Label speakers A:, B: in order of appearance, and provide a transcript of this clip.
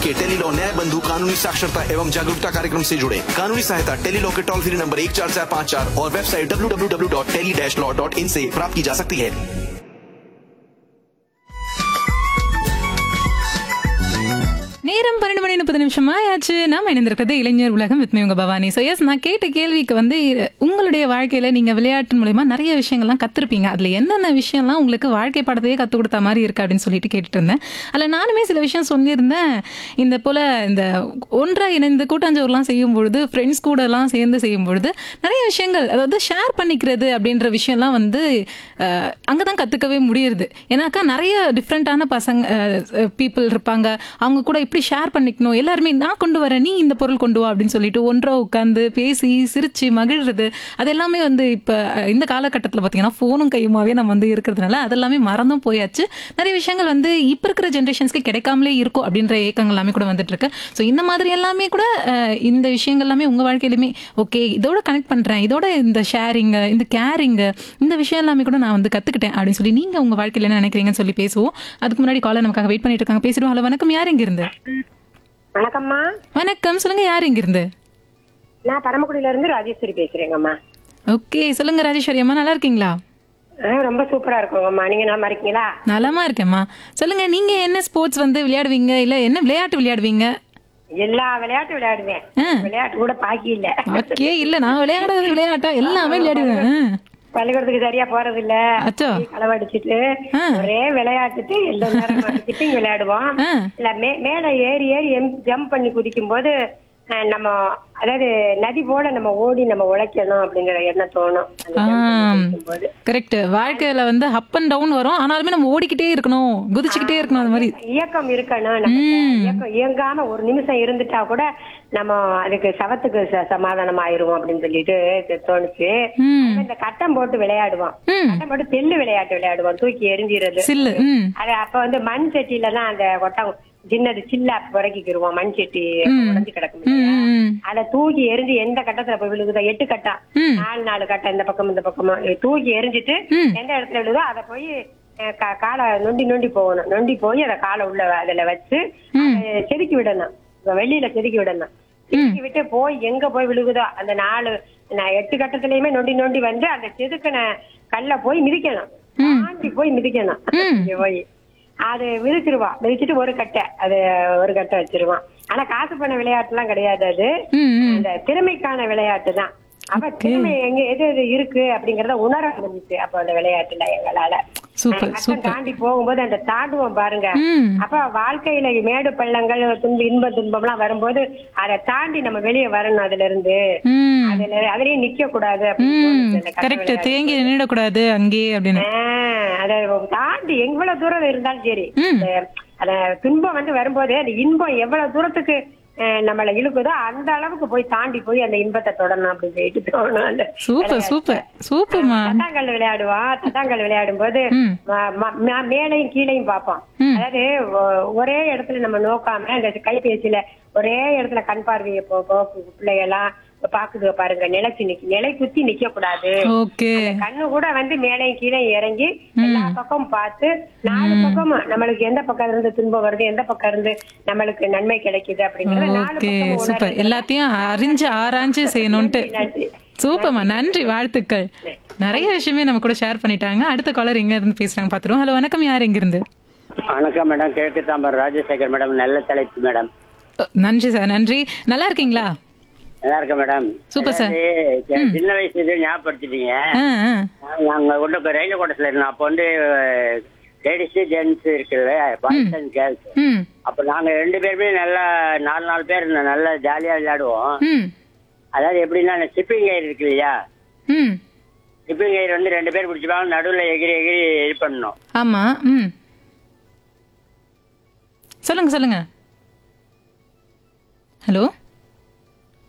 A: के टेलीलॉ न्याय बंधु कानूनी साक्षरता एवं जागरूकता कार्यक्रम से जुड़े कानूनी सहायता टेलीलॉ के टोल फ्री नंबर एक चार चार पाँच चार और website W W W dot tele dash law dot in से प्राप्त की जा सकती है
B: நேரம் பன்னெண்டு மணி முப்பது நிமிஷம் ஆயாச்சு நாம இணைந்திருக்கிறது இளைஞர் உலகம் வித் உங்க பவானி ஸோ எஸ் நான் கேட்ட கேள்விக்கு வந்து உங்களுடைய வாழ்க்கையில நீங்க விளையாட்டு மூலயமா நிறைய விஷயங்கள்லாம் கத்திருப்பீங்க அதுல என்னென்ன விஷயம்லாம் உங்களுக்கு வாழ்க்கை பாடத்தையே கத்து கொடுத்த மாதிரி இருக்கு அப்படின்னு சொல்லிட்டு கேட்டுட்டு இருந்தேன் அதுல நானுமே சில விஷயம் சொல்லியிருந்தேன் இந்த போல இந்த ஒன்றா இணைந்து கூட்டாஞ்சோறுலாம் செய்யும் பொழுது ஃப்ரெண்ட்ஸ் கூட எல்லாம் சேர்ந்து செய்யும் பொழுது நிறைய விஷயங்கள் அதாவது ஷேர் பண்ணிக்கிறது அப்படின்ற விஷயம்லாம் வந்து அஹ், அங்கதான் கத்துக்கவே முடியுது ஏன்னாக்கா நிறைய டிஃப்ரெண்ட்டான பசங்க பீப்புள் இருப்பாங்க அவங்க கூட இப்படி ஷேர் பண்ணிக்கணும் எல்லாருமே நான் கொண்டு வரேன் நீ இந்த பொருள் கொண்டு வா அப்படின்னு சொல்லிட்டு ஒன்றா உட்காந்து பேசி சிரிச்சு மகிழ்றது அது எல்லாமே வந்து இப்போ இந்த காலகட்டத்தில் பார்த்தீங்கன்னா ஃபோனும் கையுமாவே நம்ம வந்து இருக்கிறதுனால அதெல்லாமே மறந்தும் போயாச்சு நிறைய விஷயங்கள் வந்து இப்போ இருக்கிற ஜென்ரேஷன்ஸ்க்கு கிடைக்காமலே இருக்கும் அப்படின்ற ஏக்கங்கள் எல்லாமே கூட வந்துட்டு இருக்கு ஸோ இந்த மாதிரி எல்லாமே கூட அஹ், இந்த விஷயங்கள் எல்லாமே உங்க வாழ்க்கையிலுமே ஓகே இதோட கனெக்ட் பண்றேன் இதோட இந்த ஷேரிங் இந்த கேரிங் இந்த விஷயம் எல்லாமே கூட நான் வந்து கத்துக்கிட்டேன் அப்படின்னு சொல்லி நீங்க உங்க வாழ்க்கையில என்ன நினைக்கிறீங்கன்னு சொல்லி பேசுவோம் அதுக்கு முன்னாடி காலர் நமக்காக வெயிட் பண்ணிட்டு இருக்காங்க பேசிடுவோம் ஹலோ வணக்கம் யார் இங்க இருந்து
C: வணக்கம்மா
B: வணக்கம் சொல்லுங்க யார் இங்க இருந்து
C: நான் பரமக்குடியில இருந்து ராஜேஸ்வரி பேசுறேங்கம்மா
B: ஓகே சொல்லுங்க ராஜேஸ்வரி அம்மா நல்லா இருக்கீங்களா
C: ஆ, ரொம்ப சூப்பரா இருக்குங்கம்மா நீங்க நல்லா இருக்கீங்களா
B: நலமா இருக்கேம்மா சொல்லுங்க நீங்க என்ன ஸ்போர்ட்ஸ் வந்து விளையாடுவீங்க இல்ல என்ன விளையாட்டு விளையாடுவீங்க
C: எல்லா விளையாட்டும் விளையாடுவேன்
B: ஆ.
C: விளையாட்டு கூட பாக்கி இல்ல
B: ஓகே இல்ல நான் விளையாடுறது விளையாட்டா எல்லாமே விளையாடுவேன் ஆ.
C: பள்ளிக்கூடத்துக்கு சரியா போறது இல்ல
B: அச்சோ
C: களவடிச்சிட்டு
B: ஆ.
C: ஒரே விளையாட்டுட்டு எல்லா நேரம் அடிச்சிட்டு விளையாடுவோம்
B: ஆ.
C: இல்ல மே- மேல ஏறி ஏறி ஜம்ப் பண்ணி குதிக்கும் போது அஹ், நம்ம அதாவது நதி போல நம்ம ஓடி நம்ம உழைக்கணும் அப்படிங்கிற எண்ணம் தோணும் அந்த jump பண்ணி குதிக்கும்போது.
B: கரெக்ட் வாழ்க்கையில வந்து அப் அண்ட் டவுன் வரும் ஆனாலுமே நம்ம ஓடிக்கிட்டே இருக்கணும் குதிச்சுக்கிட்டே இருக்கணும் அந்த மாதிரி
C: இயக்கம் இருக்கணும் நமக்கு. இயக்கம் இயங்காம ஒரு நிமிஷம் இருந்துட்டா கூட நம்ம அதுக்கு சவத்துக்கு ச- சமாதானம் ஆயிருவோம் அப்படின்னு சொல்லிட்டு இது தோணுச்சு
B: ம்.
C: அதுல இந்த கட்டம் போட்டு விளையாடுவோம்
B: ம்.
C: கட்டம் போட்டு தெல்லு விளையாட்டு விளையாடுவோம் தூக்கி எரிஞ்சிறது
B: சில்லு ம்
C: அது அப்ப வந்து மண் சட்டியில தான் அந்த கொட்டம் சின்னது சில்லா புறக்கிக்கிருவோம் மண் சட்டி உடஞ்சு கிடக்கும் இல்லையா?
B: ம், ம்.
C: அதை தூக்கி எரிஞ்சு எந்த கட்டத்துல போய் விழுகுதோ எட்டு கட்டம்
B: ம்.
C: நாலு நாலு கட்டம் இந்த பக்கம் இந்த பக்கமா தூக்கி எரிஞ்சிட்டு
B: ம்.
C: எந்த இடத்துல விழுதோ அதை போய் அஹ், கா- காலை நொண்டி நொண்டி போகணும் நொண்டி போய் அதை காலை உள்ள அதுல வச்சு அதை செதுக்கி விடணும் இப்ப வெளியில செதுக்கி விடணும் செதுக்கி விட்டு போய் எங்க போய் விழுகுதோ அந்த நாலு நான் எட்டு கட்டத்திலயுமே நொண்டி நொண்டி வந்து அந்த செதுக்கின கல்ல போய் மிதிக்கணும் தாண்டி போய் மிதிக்கணும் இங்க போய் அது மிதிச்சிருவா மிதிச்சிட்டு ஒரு கட்டை அது ஒரு கட்டை வச்சிருவான் ஆனா காசு பண்ண விளையாட்டு எல்லாம் கிடையாது அது
B: ம், ம்.
C: அந்த திறமைக்கான விளையாட்டு தான் அப்ப திறமை எங்க எது எது இருக்கு அப்படிங்கறத உணர முடிஞ்சுச்சு அப்ப அந்த விளையாட்டுல எங்களால
B: சூப்பர்
C: கட்டம்
B: சூப்பர்
C: தாண்டி போகும்போது அந்த தாண்டுவோம் பாருங்க
B: ம்
C: அப்ப வாழ்க்கையில மேடு பள்ளங்கள் துன்ப இன்ப துன்பம் எல்லாம் வரும்போது அதை தாண்டி நம்ம வெளியே வரணும் அதுல இருந்து
B: ம்
C: அதுல அதுலயே நிக்க கூடாது அப்படின்னு
B: ம்
C: தோணுச்சு அந்த கட்ட
B: கரெக்ட்
C: விளையாட்டு.
B: தேங்கி நின்றுடக்கூடாது அங்கேயே அப்படின்னு
C: ஆஹ் அதை தாண்டி எவ்வளவு தூரம் இருந்தாலும் சரி
B: ம்.
C: அந்த- அந்த துன்பம் வந்து வரும்போது அந்த இன்பம் எவ்வளவு தூரத்துக்கு அஹ், நம்மள இழுக்குதோ அந்த அளவுக்கு போய் தாண்டி போய் அந்த இன்பத்தை தொடரணும் அப்படின்னு சொல்லிட்டு தோணும் அந்த
B: சூப்பர் சூப்பர் சூப்பர்மா
C: தட்டாங்கல் விளையாடுவோம் தட்டாங்கல் விளையாடும் போது
B: ம்.
C: ம- ம- ம- மேலையும் கீழையும் பார்ப்போம்
B: ம்.
C: அதாவது ஒ- ஒரே இடத்துல நம்ம நோக்காம இந்த கைபேசியில ஒரே இடத்துல கண் பார்வையை போ போ- பிள்ளையெல்லாம் பாக்குது பாருங்க நிலைச்சு நிக்க நிலை குத்தி நிக்க கூடாது
B: ஓகே
C: கண்ணு கூட வந்து மேலையும் கீழே இறங்கி எல்லா பக்கமும் பார்த்து நாலு பக்கமும் நம்மளுக்கு எந்த பக்கம் இருந்து துன்பம் வருது எந்த பக்கம் இருந்து நம்மளுக்கு நன்மை கிடைக்குது அப்படிங்கறது நாலு
B: ஓகே
C: பக்கமும்
B: சூப்பர்
C: உணர்ந்து
B: எல்லாத்தையும் அறிஞ்சு ஆராய்ஞ்சு செய்யணும்ட்டு
C: நன்றி.
B: சூப்பர்மா நன்றி வாழ்த்துக்கள் நிறைய விஷயமே நம்ம கூட ஷேர் பண்ணிட்டாங்க அடுத்த காலர் எங்க இருந்து பேசுறாங்க பாத்துருவோம் ஹலோ வணக்கம் யார் எங்க இருந்து
D: வணக்கம் மேடம் கிழக்கு தாம்பரம் ராஜசேகர் மேடம் நல்ல தலைப்பு மேடம்
B: அ, நன்றி சார் நன்றி நல்லா இருக்கீங்களா
D: நல்லா இருக்கேன் மேடம்
B: சூப்பர் சார்.
D: அதாவது, சின்ன வயசு இது ஞாபகப்படுத்திட்டீங்க
B: ஆ ஆ
D: நாங்க உள்ள இப்போ ரயில்வே கோட்டத்தில் இருந்தோம் அப்போ வந்து லேடிஸ் ஜென்ஸ் இருக்குல்ல பாய்ஸ் அண்ட் கேர்ள்ஸ்
B: ம்
D: அப்போ நாங்க ரெண்டு பேருமே நல்லா நாலு நாலு பேர் இருந்தோம் நல்லா ஜாலியா விளையாடுவோம்
B: ம்
D: அதாவது எப்படின்னா ஷிப்பிங் கயிறு இருக்கு இல்லையா
B: ம்
D: ஷிப்பிங் கயிறு வந்து ரெண்டு பேர் பிடிச்சிப்பாங்க நடுவில் எகிரி எகிரி இது பண்ணணும்
B: ஆமா ம் சொல்லுங்க சொல்லுங்க ஹலோ